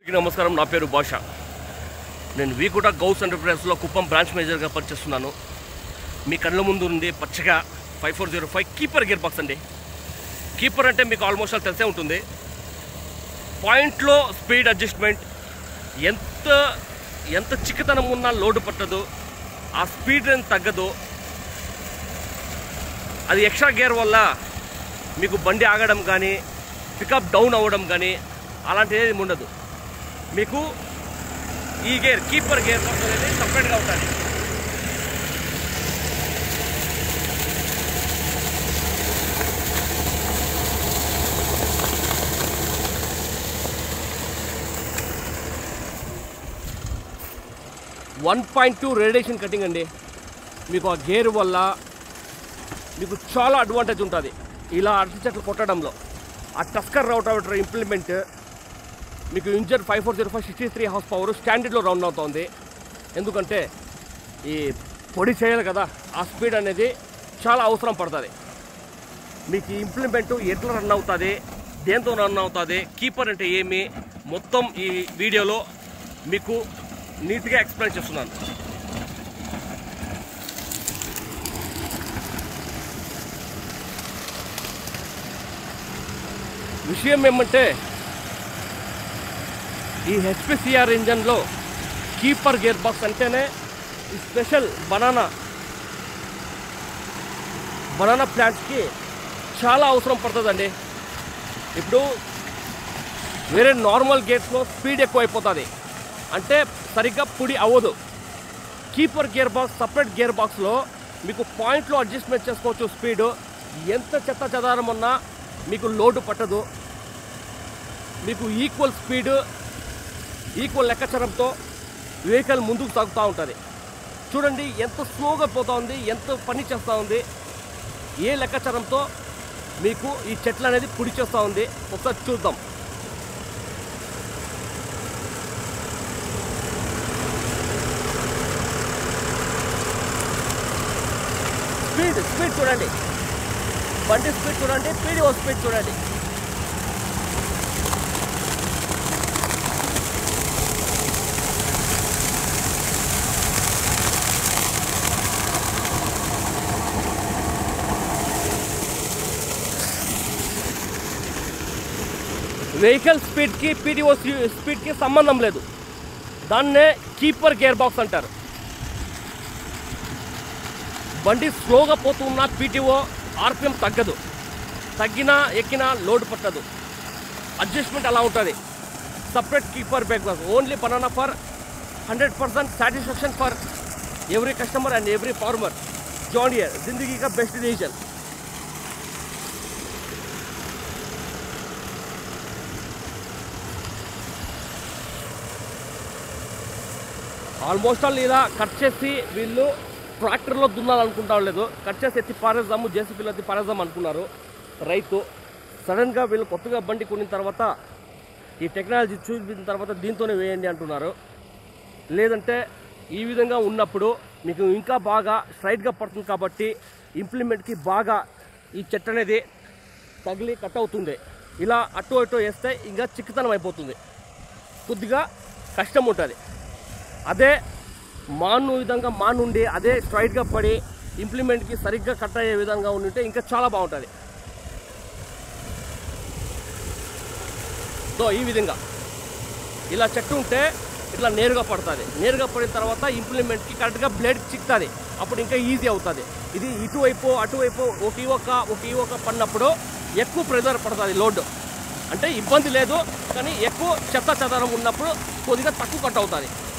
అందరికీ నమస్కారం నా పేరు భాష నేను వీకుట గౌస్ ఎంటర్ప్రైజెస్లో కుప్పం బ్రాంచ్ మేనేజర్గా పనిచేస్తున్నాను మీ కళ్ళ ముందు ఉంది పచ్చగా five four zero five keeper gear box అండి కీపర్ అంటే మీకు ఆల్మోస్ట్ ఆల్ తెలిసే ఉంటుంది పాయింట్లో స్పీడ్ అడ్జస్ట్మెంట్ ఎంత ఎంత చిక్కతనం ఉన్నా లోడ్ పట్టదు ఆ స్పీడ్ ఏం తగ్గదు అది ఎక్స్ట్రా గేర్ వల్ల మీకు బండి ఆగడం కానీ పికప్ డౌన్ అవ్వడం కానీ అలాంటిది ఏమి ఉండదు మీకు ఈ గేర్ కీపర్ గేర్ బాక్స్ అనేది సపరేట్గా ఉంటుంది one point two radiation cutting అండి మీకు ఆ గేర్ వల్ల మీకు చాలా అడ్వాంటేజ్ ఉంటుంది ఇలా అరటి చెట్లు కొట్టడంలో ఆ టస్కర్ రౌటర్ ఇంప్లిమెంట్ మీకు engine five four zero five sixty three horse power స్టాండర్డ్లో రౌండ్ అవుతుంది ఎందుకంటే ఈ పొడి చేయాలి కదా ఆ స్పీడ్ అనేది చాలా అవసరం పడుతుంది మీకు ఈ ఇంప్లిమెంట్ ఎట్లా రన్ అవుతుంది దేంతో రన్ అవుతుంది కీపర్ అంటే ఏమి మొత్తం ఈ వీడియోలో మీకు నీట్గా ఎక్స్ప్లెయిన్ చేస్తున్నాను విషయం ఏమంటే ఈ హెచ్పిసిఆర్ ఇంజన్లో కీపర్ గేర్ బాక్స్ అంటేనే ఈ స్పెషల్ బనానా బనానా ప్లాంట్స్కి చాలా అవసరం పడుతుందండి ఇప్పుడు వేరే నార్మల్ గేట్స్లో స్పీడ్ ఎక్కువ అయిపోతుంది అంటే సరిగ్గా పుడి అవ్వదు keeper gear box separate gear బాక్స్లో మీకు పాయింట్లో అడ్జస్ట్మెంట్ చేసుకోవచ్చు స్పీడ్ ఎంత చెత్త చెదారం ఉన్నా మీకు లోటు పట్టదు మీకు ఈక్వల్ స్పీడ్ ఈక్వల్ లెక్కచరంతో వెహికల్ ముందుకు సాగుతూ ఉంటుంది చూడండి ఎంత స్లోగా పోతా ఉంది ఎంత పని చేస్తూ ఉంది ఏ లెక్కచరంతో మీకు ఈ చెట్లు అనేది పుడి చేస్తూ ఉంది ఒకసారి చూద్దాం స్పీడ్ స్పీడ్ చూడండి బండి స్పీడ్ చూడండి పీడిఓ స్పీడ్ చూడండి వెహికల్ స్పీడ్కి పీడిఓ స్పీడ్కి సంబంధం లేదు దాన్నే కీపర్ గేర్ బాక్స్ అంటారు బండి స్లోగా పోతున్న పీటీఓ ఆర్పిఎం తగ్గదు తగ్గినా ఎక్కినా లోడ్ పట్టదు అడ్జస్ట్మెంట్ అలా ఉంటుంది separate keeper back box only బనానా for hundred percent satisfaction for every customer and every farmer జాన్ ఇయర్ జిందగీ కా బెస్ట్ డిసిజన్ ఆల్మోస్ట్ ఆల్ ఇలా కట్ చేసి వీళ్ళు ట్రాక్టర్లో దున్నాలనుకుంటా లేదు కట్ చేసి ఎత్తి పారేద్దాము జేసీపీలో ఎత్తి పారేద్దాం అనుకున్నారు రైతు సడన్గా వీళ్ళు కొత్తగా బండి కొనిన తర్వాత ఈ టెక్నాలజీ చూసిన తర్వాత దీంతోనే వేయండి అంటున్నారు లేదంటే ఈ విధంగా ఉన్నప్పుడు మీకు ఇంకా బాగా స్ట్రైట్గా పడుతుంది కాబట్టి ఇంప్లిమెంట్కి బాగా ఈ చెట్టు అనేది తగిలి కట్ అవుతుంది ఇలా అటు ఇటు వేస్తే ఇంకా చిక్కుతనం అయిపోతుంది కొద్దిగా కష్టం ఉంటుంది అదే మాను విధంగా మానుండి అదే స్ట్రైట్గా పడి ఇంప్లిమెంట్కి సరిగ్గా కట్ అయ్యే విధంగా ఉంటే ఇంకా చాలా బాగుంటుంది సో ఈ విధంగా ఇలా చెట్టు ఉంటే ఇట్లా నేరుగా పడుతుంది నేరుగా పడిన తర్వాత ఇంప్లిమెంట్కి కరెక్ట్గా బ్లేడ్ చిక్కుతుంది అప్పుడు ఇంకా ఈజీ అవుతుంది ఇది ఇటువైపు అటువైపు ఒక ఈ ఒక ఒక ఈ ఒక పడినప్పుడు ఎక్కువ ప్రెజర్ పడుతుంది లోడ్ అంటే ఇబ్బంది లేదు కానీ ఎక్కువ చెత్త చెదారం ఉన్నప్పుడు కొద్దిగా తక్కువ కట్ అవుతుంది